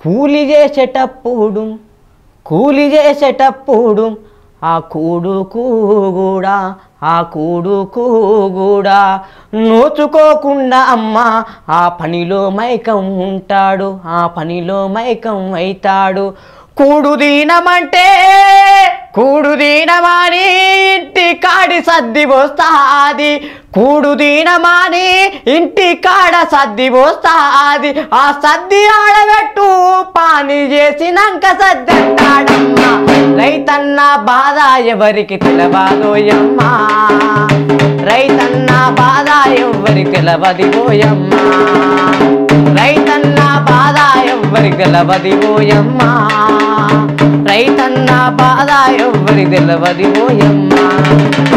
కూలి చేసేటప్పుడు కూలి చేసేటప్పుడు ఆ కూడుకు కూడా ఆ కూడుకు కూడా నోచుకోకుండా అమ్మ ఆ పనిలో మైకం ఉంటాడు ఆ పనిలో మైకం అవుతాడు కూడు దీనమంటే కూడు దీనమాని ఇంటి కాడి సర్ది పోస్తాది కూడు దీనమాని ఇంటి కాడ సర్ది పోస్తాది ఆ సర్ది ఆడబెట్టు పాని చేసినాక సర్దంటాడమ్మా రైతన్న బాధ ఎవరికి తెలవాదోయమ్మా రైతన్న బాధ ఎవరికి తెలవది పోయమ్మా రైతన్న బాధ ఎవ్వరి తెలవది పోయమ్మా రైతన్న బాధ ఎవ్వరి తెలవది పోయమ్మా